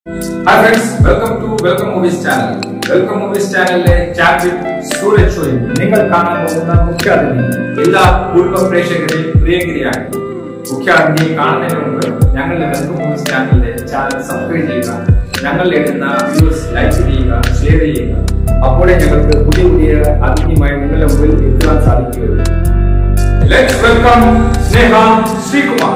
Hi friends welcome to welcome movies channel വെൽക്കം movies ചാനലിലെ chat with Sooraj ഷോയിൽ നിങ്ങൾ കാണാൻ പോകുന്ന മുഖ്യ അതിഥി എല്ലാ കുടുംബ പ്രേക്ഷകരെയും പ്രിയങ്കരിയാണ് മുഖ്യ അതിഥിയെ കാണുന്നതിന് മുമ്പ് ഞങ്ങളുടെ വെൽക്കം മൂവീസ് ചാനലിലെ ചാനൽ സബ്സ്ക്രൈബ് ചെയ്യുക ഞങ്ങൾ ഇടുന്ന വീഡിയോസ് ലൈക്ക് ചെയ്യുക ഷെയർ ചെയ്യുക അപ്പോഴേ ഞങ്ങൾക്ക് പുതിയ പുതിയ അതിഥിയുമായി നിങ്ങളുടെ മുമ്പിൽ എത്തുവാൻ സാധിക്കുകയുള്ളൂ ലെറ്റ്സ് വെൽക്കം സ്നേഹ ശ്രീകുമാർ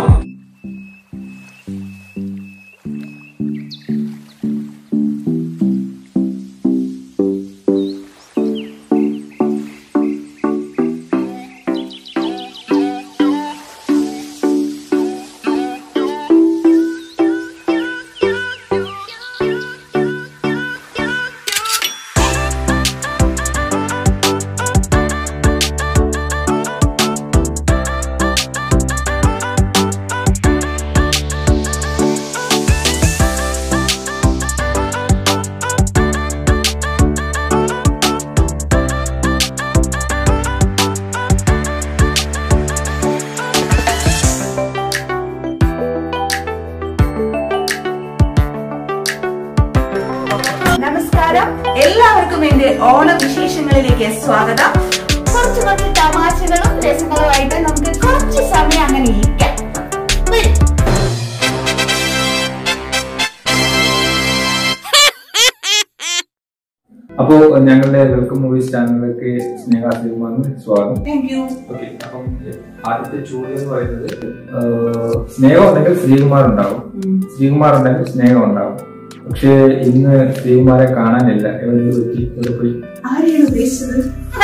നമസ്കാരം എല്ലാവർക്കും എന്റെ ഓണ വിശേഷങ്ങളിലേക്ക് സ്വാഗതം കുറച്ച് കുറച്ച് തമാശകളും രസങ്ങളുമായിട്ട് നമുക്ക് കുറച്ച് സമയം അങ്ങനെ ഇരിക്കാം വരൂ. അപ്പോ ഞങ്ങളുടെ വെൽക്കം മൂവീസ് ചാനലിലേക്ക് സ്നേഹ ശ്രീകുമാറിന് സ്വാഗതം Thank you. ഓക്കെ അപ്പം ആദ്യത്തെ ചോദ്യം എന്ന് പറയുന്നത് ഏഹ്, സ്നേഹം ഉണ്ടെങ്കിൽ ശ്രീകുമാർ ഉണ്ടാവും ശ്രീകുമാർ ഉണ്ടെങ്കിൽ സ്നേഹം ഉണ്ടാവും പക്ഷേ ഇന്ന് ശ്രീകുമാരെ കാണാനില്ല എവിടെ പറ്റി എവിടെ പോയി ആരെയാണ് ഉദ്ദേശിച്ചത്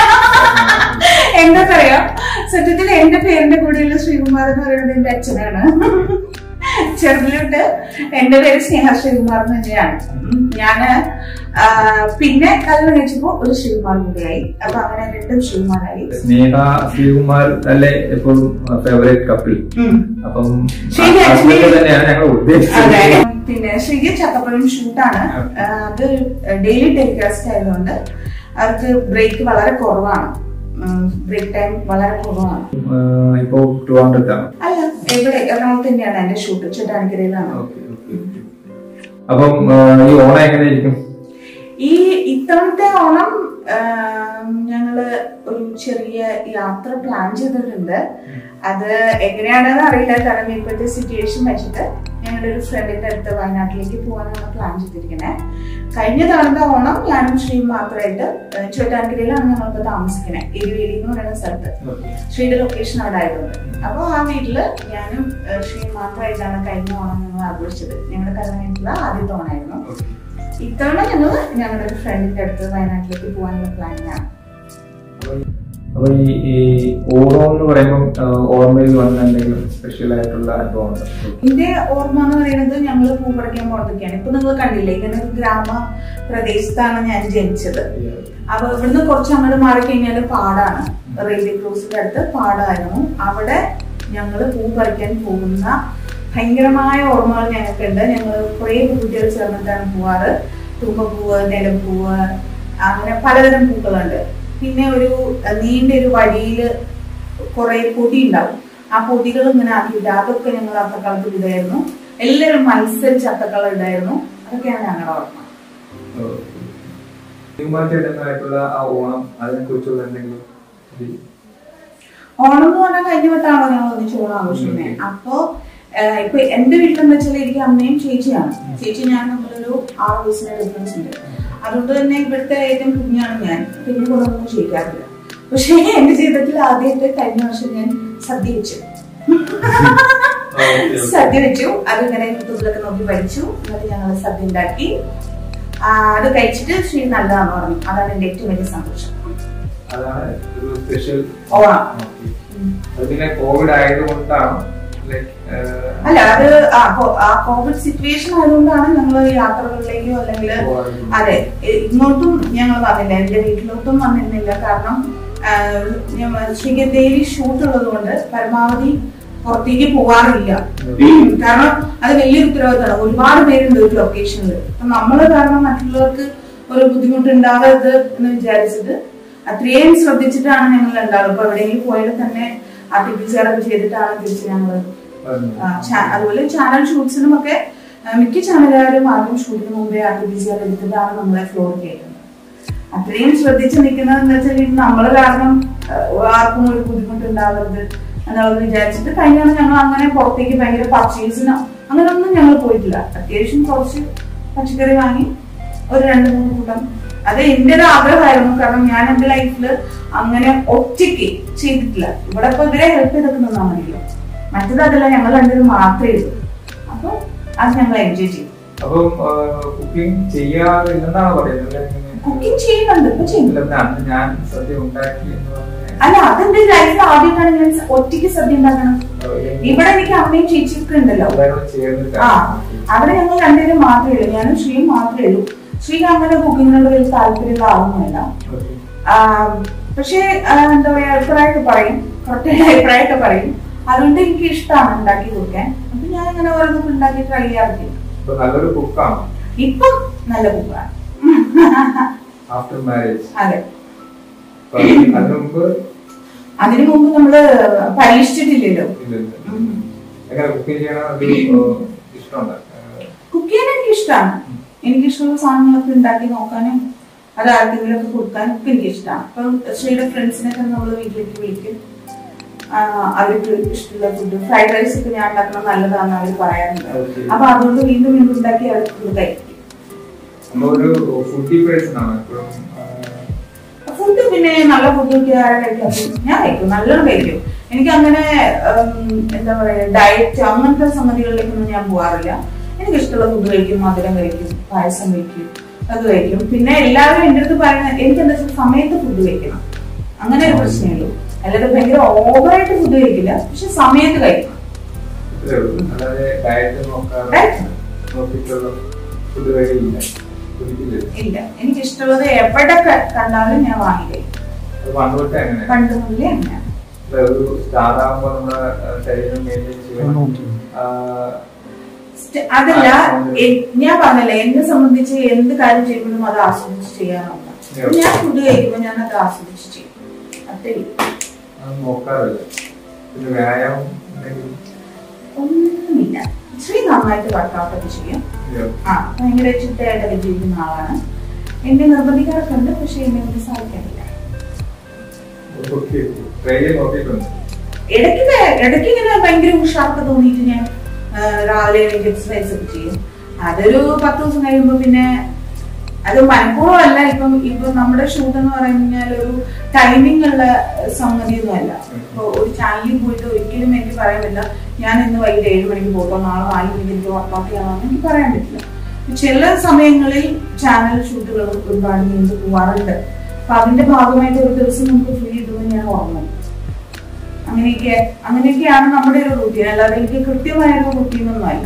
എന്താ പറയാ സത്യത്തിൽ എന്റെ പേരിന്റെ കൂടെയുള്ള ശ്രീകുമാർ എന്ന് പറയുന്നത് എന്റെ അച്ഛനാണ് ചെറുതിലോട്ട് എന്റെ പേര് സ്നേഹ ശ്രീകുമാർ എന്ന് തന്നെയാണ് ഉം. ഞാന് ആ, പിന്നെ കല്യാണം കഴിച്ചപ്പോ ഒരു ശ്രീകുമാർ കൂടിയായി അപ്പൊ അങ്ങനെ രണ്ടും ശ്രീകുമാരായി സ്നേഹ ശ്രീകുമാർ അല്ലേ എപ്പോഴും ഫേവറേറ്റ് കപ്പിൾ ഉം. അപ്പം ശരി, അത് actually- തന്നെയാണ് ഞങ്ങൾ അതെ ഉദ്ദേശിച്ചത് പിന്നെ ശ്രീജ ചക്കപ്പഴം ഷൂട്ടാണ് ആ, അത് ഡെയിലി ടെലികാസ്റ്റ് ആയതുകൊണ്ട് അവർക്ക് ബ്രേക്ക് വളരെ കുറവാണ് ബ്രേക്ക് ടൈം വളരെ കുറവാണ് ഏഹ്, ഇപ്പോ ട്രിവാൻഡ്രത്താണ് അല്ല ഇവിടെ എറണാകുളത്ത് തന്നെയാണ് എന്റെ ഷൂട്ട് ചേട്ടാനിക്കരയിലാണ് ഓക്കെ ഓക്കെ അപ്പം ഏഹ്, ഈ ഓണം എങ്ങനെയായിരിക്കും ഈ ഇത്തവണത്തെ ഓണം ആ, ഞങ്ങള് ഒരു ചെറിയ യാത്ര പ്ലാൻ ചെയ്തിട്ടുണ്ട് അത് എങ്ങനെയാണെന്ന് അറിയില്ല കാരണം ഇപ്പോഴത്തെ സിറ്റുവേഷൻ വെച്ചിട്ട് ഞങ്ങളുടെ ഒരു ഫ്രണ്ടിന്റെ അടുത്ത് വയനാട്ടിലേക്ക് പോകാനാണ് പ്ലാൻ ചെയ്തിരിക്കുന്നത് കഴിഞ്ഞ തവണത്തെ ഓണം ഞാനും ശ്രീയും മാത്രമായിട്ട് ചോറ്റാൻകരയിലാണ് ഞങ്ങളിപ്പോ താമസിക്കുന്നത് എരിവേലി എന്ന് പറയുന്ന സ്ഥലത്ത് ശ്രീയുടെ ലൊക്കേഷൻ അവിടെ ആയതുകൊണ്ട് അപ്പോൾ ആ വീട്ടില് ഞാനും ഏഹ്, ശ്രീയും മാത്രമായിട്ടാണ് കഴിഞ്ഞ ഓണം ഞങ്ങൾ ആഘോഷിച്ചത് ഞങ്ങളുടെ കല്യാണമായിട്ടുള്ള ആദ്യത്തെ ഓണമായിരുന്നു ഇത്തവണ ഞങ്ങൾ ഞങ്ങളുടെ ഒരു ഫ്രണ്ടിന്റെ അടുത്ത് വയനാട്ടിലേക്ക് പോകാനുള്ള പ്ലാനിങ്ങാണ് അപ്പൊ ഈ ഈ ഓണം എന്ന് പറയുമ്പോൾ ഓർമ്മയിൽ വന്ന എന്തെങ്കിലും സ്പെഷ്യൽ ആയിട്ടുള്ള അനുഭവം ഉണ്ടോ? എന്റെ ഓർമ്മ എന്ന് പറയുന്നത് ഞങ്ങൾ പൂ പറിക്കാൻ പോകുന്നതൊക്കെയാണ് ഇപ്പൊ നിങ്ങൾ കണ്ടില്ലേ ഇങ്ങനെ ഒരു ഗ്രാമ പ്രദേശത്താണ് ഞാൻ ജനിച്ചത് അപ്പൊ ഇവിടുന്ന് കുറച്ച് അങ്ങോട്ട് മാറിക്കഴിഞ്ഞാൽ പാടാണ് റെയിൽവേ ക്രോസിന്റെ അടുത്ത് പാടായിരുന്നു അവിടെ ഞങ്ങൾ പൂ പറിക്കാൻ പോകുന്ന ഭയങ്കരമായ ഓർമ്മകൾ ഞങ്ങൾക്കുണ്ട് ഞങ്ങൾ കുറേ കുട്ടികൾ ചേർന്നിട്ടാണ് പോവാറ് തുമ്പപ്പൂവ് നിലപ്പൂവ് അങ്ങനെ പലതരം പൂക്കളുണ്ട് പിന്നെ ഒരു അഹ്, നീണ്ട ഒരു വഴിയില് കുറെ പൊടി ഉണ്ടാവും ആ പൊടികൾ ഇങ്ങനെ ആക്കിയിട്ട് അതൊക്കെ ഞങ്ങൾ അത്തക്കാലത്ത് ഇതായിരുന്നു എല്ലാവരും മത്സരിച്ച് അത്തക്കള ഇടായിരുന്നു അതൊക്കെയാണ് ഞങ്ങളുടെ ഓർമ്മ ശ്രീകുമാർ ചേട്ടനായിട്ടുള്ള ആ ഓണം അതിനെ കുറിച്ചുള്ള എന്തെങ്കിലും ഒരു ഓണം എന്ന് പറഞ്ഞാൽ കഴിഞ്ഞ വട്ടമാണോ ഞങ്ങൾ ഒന്നിച്ച് ഓണം ആഘോഷിക്കുന്നത് അപ്പോ ആഹ്, ഇപ്പൊ എന്റെ വീട്ടിലെന്ന് വെച്ചാൽ എനിക്ക് അമ്മയും ചേച്ചിയാണ് ചേച്ചി ഞാൻ തമ്മിലൊരു ആറ് വയസ്സിന്റെ ഡിഫറൻസ് ഉണ്ട് അതുകൊണ്ട് തന്നെ ഇവിടുത്തെ ഏറ്റവും കുഞ്ഞാണ് ഞാൻ പിന്നെ കൊണ്ടൊന്നും ചെയ്യിക്കാറില്ല പക്ഷേ എന്റെ ജീവിതത്തിൽ ആദ്യമായിട്ട് കഴിഞ്ഞ വർഷം ഞാൻ സദ്യ വെച്ചു സദ്യ വെച്ചു അതിങ്ങനെ യൂട്യൂബിലൊക്കെ നോക്കി പഠിച്ചു എന്നിട്ട് ഞങ്ങൾ സദ്യ ഉണ്ടാക്കി ആ, അത് കഴിച്ചിട്ട് ശ്രീ നല്ലതാന്ന് പറഞ്ഞു അതാണ് എന്റെ ഏറ്റവും വലിയ സന്തോഷം അതാണ് ഒരു സ്പെഷ്യൽ ഓണം അത് പിന്നെ കോവിഡ് ആയതുകൊണ്ടാണ് ലൈക്ക് അല്ല അത് ആ കോ- ആ കോവിഡ് സിറ്റുവേഷൻ ആയതുകൊണ്ടാണ് ഞങ്ങൾ യാത്രകളിലേക്കോ അല്ലെങ്കിൽ അതെ ഇ- ഇങ്ങോട്ടും ഞങ്ങൾ വന്നില്ല എന്റെ വീട്ടിലോട്ടും വന്നിരുന്നില്ല കാരണം ശ്രീക്ക് ഡെയിലി ഷൂട്ട് ഉള്ളത് കൊണ്ട് പരമാവധി പുറത്തേക്ക് പോവാറില്ല കാരണം അത് വലിയൊരു ഉത്തരവാദിത്തമാണ് ഒരുപാട് പേരുണ്ട് ഒരു ലൊക്കേഷനിൽ അപ്പൊ നമ്മള് കാരണം മറ്റുള്ളവർക്ക് ഒരു ബുദ്ധിമുട്ട് ഉണ്ടാവരുത് എന്ന് വിചാരിച്ചിട്ട് അത്രയും ശ്രദ്ധിച്ചിട്ടാണ് ഞങ്ങൾ ഉണ്ടാവുക ഇപ്പൊ എവിടെയെങ്കിലും പോയാൽ തന്നെ ആ ടിപ്പിച്ചാറൊക്കെ ചെയ്തിട്ടാണ് തിരിച്ച് ഞങ്ങൾ ആ, ചാ- അതുപോലെ ചാനൽ ഷൂട്ട്സിനും ഒക്കെ ആ, മിക്ക ചാനലുകാരും ആദ്യം ഷൂട്ടിന് മുമ്പേ R T P C R എടുത്തിട്ടാണ് നമ്മളെ ഫ്ലോർ കയറ്റുന്നത് അത്രയും ശ്രദ്ധിച്ച് നിൽക്കുന്നതെന്ന് വെച്ചാൽ നമ്മൾ കാരണം ആ, ആർക്കും ഒരു ബുദ്ധിമുട്ടുണ്ടാവരുത് എന്നുള്ളത് വിചാരിച്ചിട്ട് കഴിഞ്ഞാണ് ഞങ്ങൾ അങ്ങനെ പുറത്തേക്ക് ഭയങ്കര പർച്ചേസിനോ അങ്ങനെയൊന്നും ഞങ്ങൾ പോയിട്ടില്ല അത്യാവശ്യം കുറച്ച് പച്ചക്കറി വാങ്ങി ഒരു രണ്ട് മൂന്ന് കൂട്ടം അത് എന്റെ ഒരു ആഗ്രഹമായിരുന്നു കാരണം ഞാൻ എന്റെ ലൈഫിൽ അങ്ങനെ ഒറ്റയ്ക്ക് ചെയ്തിട്ടില്ല ഇവിടെ ഇപ്പൊ ഇവരെ ഹെൽപ്പ് ചെയ്തൊക്കെ നിന്നാൽ മതിയല്ലോ മറ്റത് അതല്ല ഞങ്ങൾ രണ്ടുപേരും മാത്രമേ ഉള്ളൂ അപ്പൊ അത് ഞങ്ങൾ എൻജോയ് ചെയ്തു അപ്പം കുക്കിംഗ് ചെയ്യാറില്ലെന്നാണ് പറയുന്നത് കുക്കിംഗ് ചെയ്യുന്നുണ്ട് ഇപ്പൊ ചെയ്യുന്നു ഇല്ല, അന്ന് ഞാൻ സദ്യ ഉണ്ടാക്കി എന്ന് പറഞ്ഞ അല്ല അതെന്റെ ലൈഫിൽ ആദ്യമായിട്ടാണ് ഞാൻ ഒറ്റയ്ക്ക് സദ്യ ഉണ്ടാക്കണം ഇവിടെ എനിക്ക് അമ്മയും ചേച്ചിയൊക്കെ ഉണ്ടല്ലോ എല്ലാവരും ചേർന്നിട്ട് ആ അവിടെ ഞങ്ങൾ രണ്ടുപേരും മാത്രമേ ഉള്ളൂ ഞാനും ശ്രീയും മാത്രമേ ഉള്ളൂ ശ്രീക്ക് അങ്ങനെ കുക്കിങ്ങിനോട് വലിയ താല്പര്യമുള്ള ആളൊന്നുമല്ല ഓക്കേ. ആ, പക്ഷേ ആ, എന്താ പറയാ അഭിപ്രായമൊക്കെ പറയും കറക്റ്റായ അഭിപ്രായമൊക്കെ പറയും അതുകൊണ്ട് എനിക്ക് ഇഷ്ടമാണ് ഉണ്ടാക്കി കൊടുക്കാൻ അപ്പൊ ഞാൻ ഇങ്ങനെ ഓരോന്നൊക്കെ ഉണ്ടാക്കി ട്രൈ ചെയ്യാറില്ല അപ്പൊ നല്ലൊരു കുക്കാണ് ഇപ്പം നല്ല കുക്കാണ് ആഫ്റ്റർ മാരേജ് അതെ അതിനു മുമ്പ് അതിനു മുമ്പ് നമ്മള് പരീക്ഷിച്ചിട്ടില്ലല്ലോ ഇല്ല, ഇല്ല. എങ്ങനെ കുക്കിംഗ് ചെയ്യണം ഒരു ഏഹ്, ഇഷ്ടമുണ്ട് ഏഹ്, കുക്ക് ചെയ്യാൻ എനിക്ക് ഇഷ്ടമാണ് എനിക്ക് ഇഷ്ടമുള്ള സാധനങ്ങളൊക്കെ ഉണ്ടാക്കി നോക്കാനും അത് ആർക്കെങ്കിലും ഒക്കെ കൊടുക്കാനും ഒക്കെ എനിക്ക് ഇഷ്ടമാണ് അപ്പം ശ്രീയുടെ ഫ്രണ്ട്സിനൊക്കെ നമ്മൾ വീട്ടിലേക്ക് വിളിക്കും ആ, അവർക്ക് ഇഷ്ടമുള്ള ഫുഡ് ഫ്രൈഡ് റൈസ് ഒക്കെ ഞാൻ ഉണ്ടാക്കണം നല്ലതാണെന്ന് അവർ പറയാറുണ്ട് Okay. അപ്പൊ അതുകൊണ്ട് വീണ്ടും വീണ്ടും ഉണ്ടാക്കി അവർക്ക് ഫുഡ് കഴിക്കും നമ്മ ഒരു ഫുഡി പേഴ്സൺ ആണ് എപ്പോഴും ഫുഡ് പിന്നെ നല്ല ഫുഡ് ഒക്കെ ആരാ കഴിക്കാത്തത് ഞാൻ കഴിക്കും നല്ലോണം കഴിക്കും എനിക്ക് അങ്ങനെ ഉം, എന്താ പറയാ ഡയറ്റ് അങ്ങനത്തെ സംഗതികളിലേക്കൊന്നും ഞാൻ പോകാറില്ല എനിക്ക് ഇഷ്ടമുള്ള ഫുഡ് കഴിക്കും മധുരം കഴിക്കും പായസം കഴിക്കും അത് കഴിക്കും പിന്നെ എല്ലാവരും എൻ്റെ അടുത്ത് പറയുന്നത് എനിക്ക് എന്താ വെച്ചാൽ സമയത്ത് ഫുഡ് കഴിക്കണം അങ്ങനെ ഒരു പ്രശ്നമേ ഉള്ളൂ അല്ലാതെ ഭയങ്കര ഓവറായിട്ട് ഫുഡ് കഴിക്കില്ല പക്ഷെ സമയത്ത് കഴിക്കണം ഇത്രേ ഉള്ളൂ അല്ലാതെ ഡയറ്റ് നോക്കാറ് Diet? നോക്കിയിട്ടുള്ള ഫുഡ് കഴിയില്ല കുടിക്കില്ല ഇല്ല എനിക്ക് ഇഷ്ടമുള്ളത് എവിടെ ക- കണ്ടാലും ഞാൻ വാങ്ങി കഴിക്കും അത് പണ്ടുതൊട്ടേ അങ്ങനെ പണ്ട് മുതലേ അങ്ങനെയാണ് ഒരു സ്റ്റാർ ആകുമ്പോൾ നമ്മുടെ ഏഹ്, ശരീരം മെയിൻറ്റെയിൻ ചെയ്യണം ആ, സ്റ്റ- അതല്ല എ- ഞാൻ പറഞ്ഞല്ലേ എന്നെ സംബന്ധിച്ച് എന്ത് കാര്യം ചെയ്യുമ്പോഴും അത് ആസ്വദിച്ച് ചെയ്യാനുള്ള Yeah. ഞാൻ ഫുഡ് കഴിക്കുമ്പോൾ ഞാൻ അത് ആസ്വദിച്ച് ചെയ്യും അത്രേ ഉള്ളൂ. അത് നോക്കാറില്ല പിന്നെ വ്യായാമം എന്തെങ്കിലും ഒന്നുമില്ല ശ്രീ നന്നായിട്ട് വർക്കൗട്ട് ഒക്കെ ചെയ്യും ഇല്ലയോ? ആ ഭയങ്കര ചിട്ടയായിട്ടൊക്കെ ജീവിക്കുന്ന ആളാണ് എന്നെ നിർബന്ധിക്കാറൊക്കെ ഉണ്ട് പക്ഷെ എന്നെ ഒന്നും സാധിക്കാറില്ല ഓക്കേ. ട്രൈ ചെയ്ത് നോക്കിയിട്ടുണ്ട് ഇടയ്ക്ക് വേ- ഇടയ്ക്ക് ഇങ്ങനെ ഭയങ്കര ഉഷാർക്ക് തോന്നിയിട്ട് ഞാൻ ആ, രാവിലെ എണീറ്റ് എക്സസൈസ് ഒക്കെ ചെയ്യും അതൊരു പത്ത് ദിവസം കഴിയുമ്പോൾ പിന്നെ അത് മനഃപൂർവ്വമല്ല ഇപ്പം ഇപ്പൊ നമ്മുടെ ഷൂട്ട് എന്ന് പറഞ്ഞാൽ ഒരു ടൈമിംഗ് ഉള്ള സംഗതിയൊന്നും അല്ല ഇപ്പൊ ഒരു ചാനലിൽ പോയിട്ട് ഒരിക്കലും എനിക്ക് പറയാൻ പറ്റില്ല ഞാൻ ഇന്ന് വൈകിട്ട് ഏഴ് മണിക്ക് പോട്ടോ നാളെ നാല് മണിക്ക് എനിക്ക് വർക്കൗട്ട് ചെയ്യണമെന്ന് എനിക്ക് പറയാൻ പറ്റില്ല ചില സമയങ്ങളിൽ ചാനൽ ഷൂട്ടുകൾ ഒരുപാട് നീണ്ടു പോവാറുണ്ട് അപ്പൊ അതിന്റെ ഭാഗമായിട്ട് ഒരു ദിവസം നമുക്ക് ഫ്രീ കിട്ടുമ്പോൾ ഞാൻ ഉറങ്ങും അങ്ങനെയൊക്കെ അങ്ങനെയൊക്കെയാണ് നമ്മുടെ ഒരു റൂട്ടീൻ അല്ലാതെ എനിക്ക് കൃത്യമായ ഒരു റൂട്ടീൻ ഒന്നും അല്ല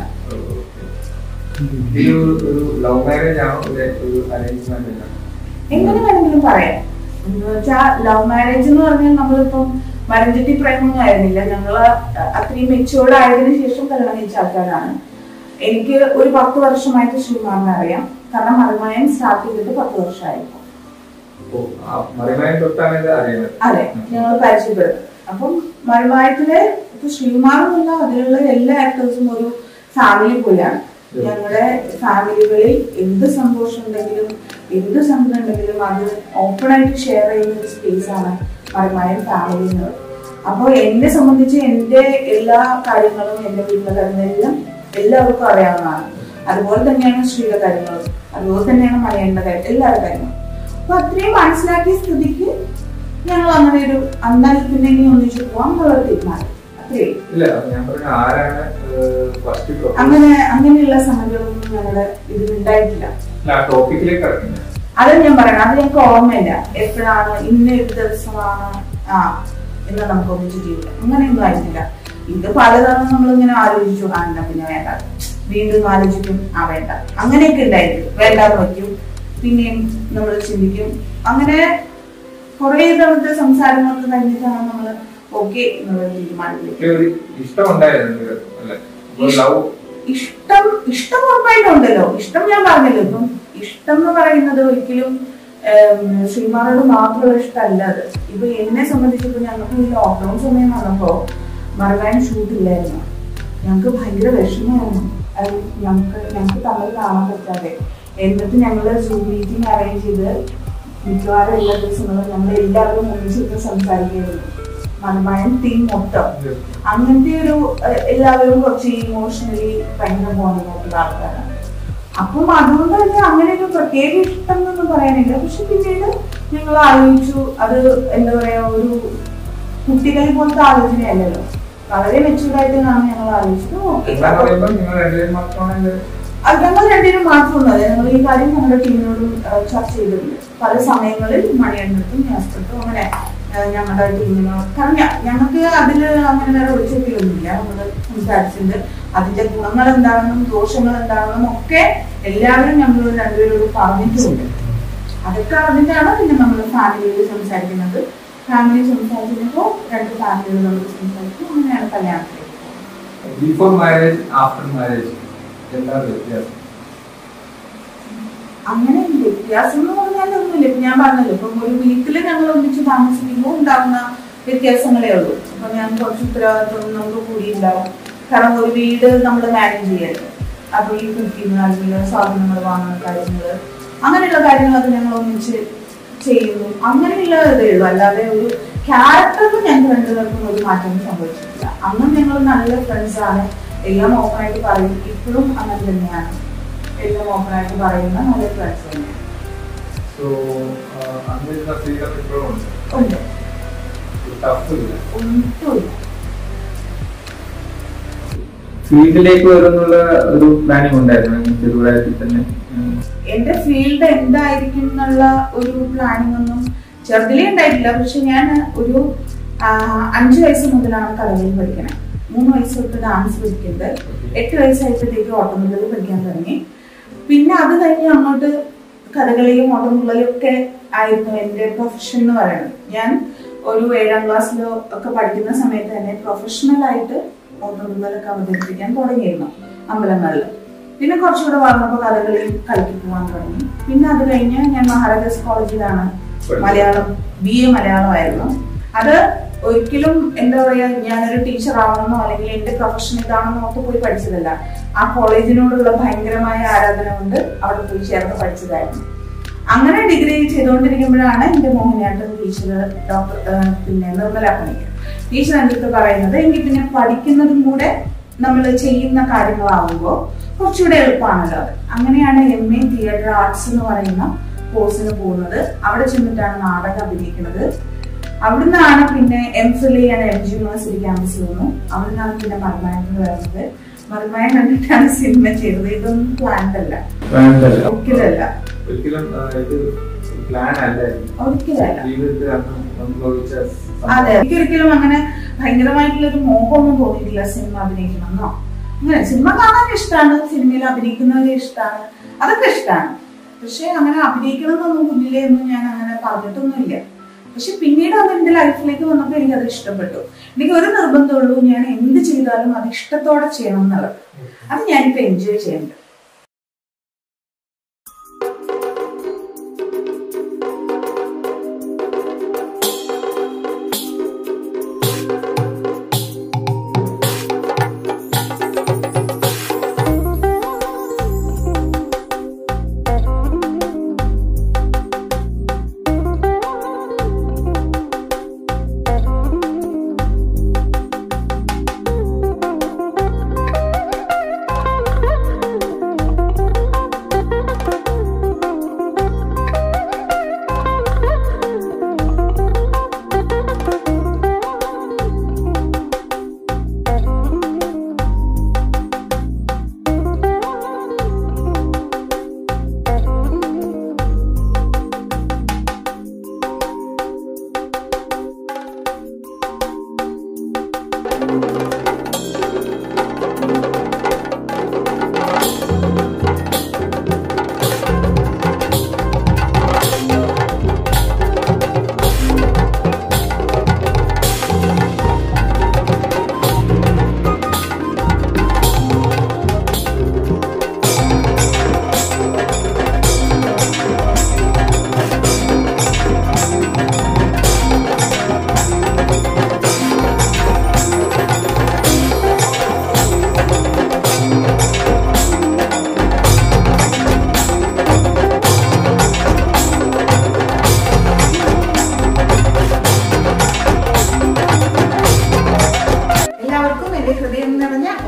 ഇത് ഒരു ലവ് മാരേജ് ആണോ അല്ലെ ഒരു അറേഞ്ച്മെന്റ് ആണ് എങ്ങനെ വേണമെങ്കിലും പറയാം എന്ന് വെച്ചാൽ ലവ് മാരേജ് എന്ന് പറഞ്ഞാൽ നമ്മളിപ്പം മരഞ്ചെട്ടി പ്രേമൊന്നും ആയിരുന്നില്ല ഞങ്ങള് അത്രയും മെച്ചുവേർഡ് ആയതിനു ശേഷം കല്യാണം കഴിച്ച ആൾക്കാരാണ് എനിക്ക് ഒരു പത്ത് വർഷമായിട്ട് ശ്രീമാറിനെ അറിയാം കാരണം മറിമായം സ്റ്റാർട്ട് ചെയ്തിട്ട് പത്ത് വർഷമായിരുന്നു അപ്പോ ആ മറിമായം തൊട്ടാണ് ഇത് അറിയുന്നത് അതെ ഞങ്ങൾ പരിചയപ്പെടുന്നത് അപ്പം മറിമായത്തിലെ ഇപ്പൊ ശ്രീമാർ എന്നുള്ള അതിലുള്ള എല്ലാ ആക്ടേഴ്സും ഒരു ഫാമിലി പോലെയാണ് ഞങ്ങളുടെ ഫാമിലികളിൽ എന്ത് സന്തോഷം ഉണ്ടെങ്കിലും എന്ത് സങ്കടം ഉണ്ടെങ്കിലും അത് ഓപ്പൺ ആയിട്ട് ഷെയർ ചെയ്യുന്ന ഒരു സ്പേസ് ആണ് മറിമായം ഫാമിലി എന്നുള്ളത് അപ്പോൾ എന്നെ സംബന്ധിച്ച് എൻ്റെ എല്ലാ കാര്യങ്ങളും എൻ്റെ വീട്ടിലെ കാര്യങ്ങളെല്ലാം എല്ലാവർക്കും അറിയാവുന്നതാണ് അതുപോലെ തന്നെയാണ് ശ്രീയുടെ കാര്യങ്ങളും അതുപോലെ തന്നെയാണ് മലയാളിയുടെ കാര്യം എല്ലാവരുടെ കാര്യങ്ങളും അപ്പൊ അത്രയും മനസ്സിലാക്കിയ സ്ഥിതിക്ക് ഞങ്ങൾ അങ്ങനെ ഒരു എന്നാൽ പിന്നെ ഇനി ഒന്നിച്ചു പോവാം എന്നുള്ള തീരുമാനം അത്രേ ഉള്ളൂ. ഇല്ല ഞാൻ പറഞ്ഞ ആരാണ് ഫസ്റ്റ് അങ്ങനെ അങ്ങനെയുള്ള സംഗതികളൊന്നും ഞങ്ങളുടെ ഇതിൽ ഉണ്ടായിട്ടില്ല ആ ടോപ്പിക്കിലേക്ക് ഇറങ്ങുന്നത് അത് ഞാൻ പറയണം അത് ഞങ്ങൾക്ക് ഓർമ്മയില്ല എപ്പോഴാണ് ഇന്ന ഒരു ദിവസമാണ് ആ എന്ന് നമുക്ക് ഒന്നിച്ച് ജീവിതം അങ്ങനെയൊന്നും ആയിട്ടില്ല ഇത് പലതവണ നമ്മൾ ഇങ്ങനെ ആലോചിച്ചു ആ എന്നാ പിന്നെ വേണ്ട വീണ്ടും ആലോചിക്കും ആ വേണ്ട അങ്ങനെയൊക്കെ ഉണ്ടായിരിക്കും വേണ്ടാന്ന് വയ്ക്കും പിന്നെയും നമ്മൾ ചിന്തിക്കും അങ്ങനെ കുറെ തവണത്തെ സംസാരങ്ങളൊക്കെ കഴിഞ്ഞിട്ടാണ് നമ്മൾ ഓക്കെ എന്നുള്ള തീരുമാനത്തിലേക്ക് എനിക്ക് ഒരു ഇഷ്ടം ഉണ്ടായിരുന്നു അല്ലെ ലവ് ഇഷ്ടം ഇഷ്ടം ഉറപ്പായിട്ടുണ്ടല്ലോ ഇഷ്ടം ഞാൻ പറഞ്ഞല്ലോ ഇപ്പം ഇഷ്ടം എന്ന് പറയുന്നത് ഒരിക്കലും ഉം, ശ്രീമാനോട് മാത്രമുള്ള ഇഷ്ടമല്ല അത് ഇപ്പൊ എന്നെ സംബന്ധിച്ചിപ്പോ ഞങ്ങൾക്ക് ഈ ലോക്ക്ഡൌൺ സമയം വന്നപ്പോ മറക്കാൻ ഷൂട്ട് ഇല്ലായിരുന്നു ഞങ്ങൾക്ക് ഭയങ്കര വിഷമമായിരുന്നു അത് ഞങ്ങൾക്ക് ഞങ്ങൾക്ക് തമ്മിൽ കാണാൻ പറ്റാതെ എന്നിട്ട് ഞങ്ങൾ സൂം മീറ്റിംഗ് അറേഞ്ച് ചെയ്ത് മിക്കവാറും എല്ലാ ദിവസങ്ങളും ഞങ്ങൾ എല്ലാവരും ഒന്നിച്ചിട്ട് സംസാരിക്കുകയായിരുന്നു മലമഴൻ ടീം മൊത്തം അങ്ങനത്തെ ഒരു ഏഹ്, എല്ലാവരും കുറച്ച് ഇമോഷണലി ഭയങ്കര ബോണ്ടിങ് ആയിട്ടുള്ള ആൾക്കാരാണ് അപ്പം അതുകൊണ്ട് തന്നെ അങ്ങനെ ഒരു പ്രത്യേക ഇഷ്ടം എന്നൊന്നും പറയാനില്ല പക്ഷെ പിന്നീട് ഞങ്ങൾ ആലോചിച്ചു അത് എന്താ പറയാ ഒരു കുട്ടികളെ പോലത്തെ ആലോചനയല്ലല്ലോ വളരെ മെച്ചൂർഡായിട്ടാണ് ഞങ്ങൾ ആലോചിച്ചത് ഓക്കെ എന്താ പറയുമ്പോ നിങ്ങൾ രണ്ടുപേരും മാത്രമാണ് ഇത് അത് ഞങ്ങൾ രണ്ടുപേരും മാത്രമൊന്നുമല്ല ഞങ്ങൾ ഈ കാര്യം ഞങ്ങളുടെ ടീമിനോട് ചർച്ച ചെയ്തിട്ടുണ്ട് പല സമയങ്ങളിൽ മണിയണ്ണത്തും ഞാസ്ത്രത്തും അങ്ങനെ ആ, ഞങ്ങളുടെ ടീമിനോട് കാരണം ഞ- ഞങ്ങൾക്ക് അതിൽ അങ്ങനെ വേറെ ഒളിച്ചൊക്കെയൊന്നുമില്ല നമ്മൾ സംസാരിച്ചിട്ടുണ്ട് അതിന്റെ ഗുണങ്ങൾ എന്താണെന്നും ദോഷങ്ങൾ എന്താണെന്നും ഒക്കെ എല്ലാവരും ഞങ്ങൾ രണ്ടുപേരോട് പറഞ്ഞിട്ടുമുണ്ട് അതൊക്കെ അതിൻ്റെയാണ് പിന്നെ നമ്മൾ ഫാമിലിയിൽ സംസാരിക്കുന്നത് ഫാമിലി സംസാരിച്ചപ്പോൾ രണ്ട് ഫാമിലികൾ നമ്മൾ സംസാരിക്കും അങ്ങനെയാണ് കല്യാണത്തിലേക്ക് പോകുന്നത് ബിഫോർ മാരേജ് ആഫ്റ്റർ മാരേജ് എന്താ വ്യത്യാസം അങ്ങനെ വ്യത്യാസം എന്ന് പറഞ്ഞാൽ ഒന്നുമില്ല ഇപ്പൊ ഞാൻ പറഞ്ഞല്ലോ ഇപ്പം ഒരു വീട്ടില് ഞങ്ങൾ ഒന്നിച്ച് താമസിക്കുമ്പോൾ ഉണ്ടാവുന്ന വ്യത്യാസങ്ങളേ ഉള്ളൂ അപ്പൊ ഞാൻ കുറച്ച് ഉത്തരവാദിത്വം നമുക്ക് കൂടി ഉണ്ടാവും കാരണം ഒരു വീട് നമ്മൾ മാനേജ് ചെയ്യരുത് അപ്പൊ ഈ കുക്കിങ് അല്ലെങ്കിൽ സാധനങ്ങൾ വാങ്ങുന്ന കാര്യങ്ങൾ അങ്ങനെയുള്ള കാര്യങ്ങളൊക്കെ ഞങ്ങൾ ഒന്നിച്ച് ചെയ്യുന്നു അങ്ങനെയുള്ള ഇതേ ഉള്ളൂ അല്ലാതെ ഒരു ക്യാരക്ടറിൽ ഞങ്ങൾ രണ്ടുപേർക്കും ഒരു മാറ്റം സംഭവിച്ചിട്ടില്ല അന്നും ഞങ്ങൾ നല്ല ഫ്രണ്ട്സ് ആണ് എല്ലാം ഓപ്പണായിട്ട് പറയും ഇപ്പോഴും അങ്ങനെ തന്നെയാണ് എല്ലാം ഓപ്പണായിട്ട് പറയുന്ന നല്ല ഫ്രണ്ട്സ് തന്നെയാണ് സോ അന്നിരുന്ന ഫ്രീഡം ഇപ്പോഴും ഉണ്ട് ഉണ്ട് ടഫ് ഇല്ല ഒന്നുമില്ല ഫീൽഡിലേക്ക് വരുന്നുള്ള ഒരു പ്ലാനിങ് ഉണ്ടായിരുന്നു ചെറുപ്രായത്തിൽ തന്നെ ഉം. എന്റെ ഫീൽഡ് എന്തായിരിക്കും എന്നുള്ള ഒരു പ്ലാനിംഗ് ഒന്നും ചെറുതിലേ ഉണ്ടായിട്ടില്ല പക്ഷെ ഞാൻ ഒരു ആ, അഞ്ച് വയസ്സ് മുതലാണ് കഥകളി പഠിക്കണേ മൂന്ന് വയസ്സ് തൊട്ട് ഡാൻസ് പഠിക്കുന്നത് എട്ട് വയസ്സായപ്പോഴത്തേക്ക് ഓട്ടോമുള്ളൽ പഠിക്കാൻ തുടങ്ങി പിന്നെ അത് കഴിഞ്ഞ് അങ്ങോട്ട് കഥകളിയും ഓട്ടമുള്ളലും ഒക്കെ ആയിരുന്നു എൻ്റെ പ്രൊഫഷൻ എന്ന് പറയുന്നത് ഞാൻ ഒരു ഏഴാം ക്ലാസ്സിലോ ഒക്കെ പഠിക്കുന്ന സമയത്ത് തന്നെ പ്രൊഫഷണൽ ആയിട്ട് ഓട്ടമുള്ളലൊക്കെ അവതരിപ്പിക്കാൻ തുടങ്ങിയിരുന്നു അമ്പലങ്ങളിൽ പിന്നെ കുറച്ചുകൂടെ വളർന്നപ്പോൾ കഥകളിയും കളിക്ക് പോകാൻ തുടങ്ങി പിന്നെ അത് കഴിഞ്ഞ് ഞാൻ മഹാരാജാസ് കോളേജിലാണ് മലയാളം ബി എ മലയാളമായിരുന്നു അത് ഒരിക്കലും എന്താ പറയാ ഞാനൊരു ടീച്ചർ ആവണമെന്നോ അല്ലെങ്കിൽ എന്റെ പ്രൊഫഷൻ ഇതാണെന്നോ ഒക്കെ പോയി പഠിച്ചതല്ല ആ കോളേജിനോടുള്ള ഭയങ്കരമായ ആരാധന കൊണ്ട് അവിടെ പോയി ചേർന്ന് പഠിച്ചതായിരുന്നു അങ്ങനെ ഡിഗ്രി ചെയ്തുകൊണ്ടിരിക്കുമ്പോഴാണ് എന്റെ മോഹിനിയാട്ടം ടീച്ചർ ഡോക്ടർ പിന്നെ നിർമ്മല പണിക്കർ ടീച്ചർ എൻ്റെ അടുത്ത് പറയുന്നത് എങ്കിൽ പിന്നെ പഠിക്കുന്നതും കൂടെ നമ്മൾ ചെയ്യുന്ന കാര്യങ്ങളാവുമ്പോൾ കുറച്ചുകൂടെ എളുപ്പമാണല്ലോ അത് അങ്ങനെയാണ് എം എ തിയേറ്റർ ആർട്സ് എന്ന് പറയുന്ന കോഴ്സിന് പോകുന്നത് അവിടെ ചെന്നിട്ടാണ് നാടകം അഭിനയിക്കുന്നത് അവിടുന്നാണ് പിന്നെ എം ഫിൽ ചെയ്യാൻ എം ജി യൂണിവേഴ്സിറ്റി ക്യാമ്പസിൽ വന്നു അവിടുന്നാണ് പിന്നെ മർമായത്തിന് വരുന്നത് മർമായം കണ്ടിട്ടാണ് സിനിമ ചെയ്തത് ഇതൊന്നും പ്ലാൻഡ് അല്ല വേണ്ടല്ല. ഒരിക്കലല്ല ഒരിക്കലും ആ, ഇത് പ്ലാൻ അല്ലായിരുന്നു ഒരിക്കലല്ല ജീവിതത്തിൽ അന്ന് സംഭവിച്ച അതെ എനിക്കൊരിക്കലും അങ്ങനെ ഭയങ്കരമായിട്ടുള്ള ഒരു മോഹമൊന്നും തോന്നിയിട്ടില്ല സിനിമ അഭിനയിക്കണമെന്നോ അങ്ങനെ സിനിമ കാണാൻ ഇഷ്ടമാണ് സിനിമയിൽ അഭിനയിക്കുന്നവരെ ഇഷ്ടമാണ് അതൊക്കെ ഇഷ്ടമാണ് പക്ഷെ അങ്ങനെ അഭിനയിക്കണമെന്നൊന്നും കുഞ്ഞിലേ ഒന്നും ഞാൻ അങ്ങനെ പറഞ്ഞിട്ടൊന്നുമില്ല പക്ഷെ പിന്നീട് അത് എന്റെ ലൈഫിലേക്ക് വന്നപ്പോൾ എനിക്ക് അത് ഇഷ്ടപ്പെട്ടു എനിക്ക് ഒരു നിർബന്ധമുള്ളൂ ഞാൻ എന്ത് ചെയ്താലും അത് ഇഷ്ടത്തോടെ ചെയ്യണം എന്നുള്ളത് അത് ഞാനിപ്പോ എൻജോയ് ചെയ്യുന്നുണ്ട്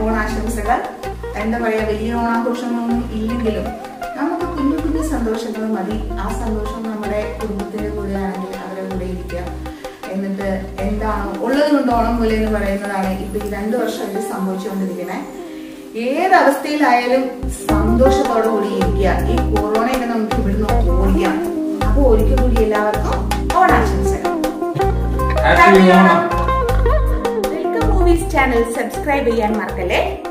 ഓണാശംസകൾ എന്താ പറയാ വലിയ ഓണാഘോഷങ്ങളൊന്നും ഇല്ലെങ്കിലും നമുക്ക് കുഞ്ഞു കുഞ്ഞു സന്തോഷങ്ങൾ മതി ആ സന്തോഷം നമ്മുടെ കുടുംബത്തിന്റെ കൂടെ ആണെങ്കിൽ അവരുടെ കൂടെ ഇരിക്കുക എന്നിട്ട് എന്താണോ ഉള്ളത് കൊണ്ട് ഓണം പോലെ എന്ന് പറയുന്നതാണ് ഇപ്പൊ ഈ രണ്ടു വർഷമായിട്ട് സംഭവിച്ചുകൊണ്ടിരിക്കുന്നത് ഏത് അവസ്ഥയിലായാലും സന്തോഷത്തോടെ കൂടി ഇരിക്കുക ഈ കൊറോണയൊക്കെ നമുക്ക് ഇവിടുന്ന് ഓടിക്കാം അപ്പൊ ഒരിക്കൽ കൂടി എല്ലാവർക്കും ഓണാശംസകൾ happy Onam welcome movies channel subscribe ചെയ്യാൻ മറക്കല്ലേ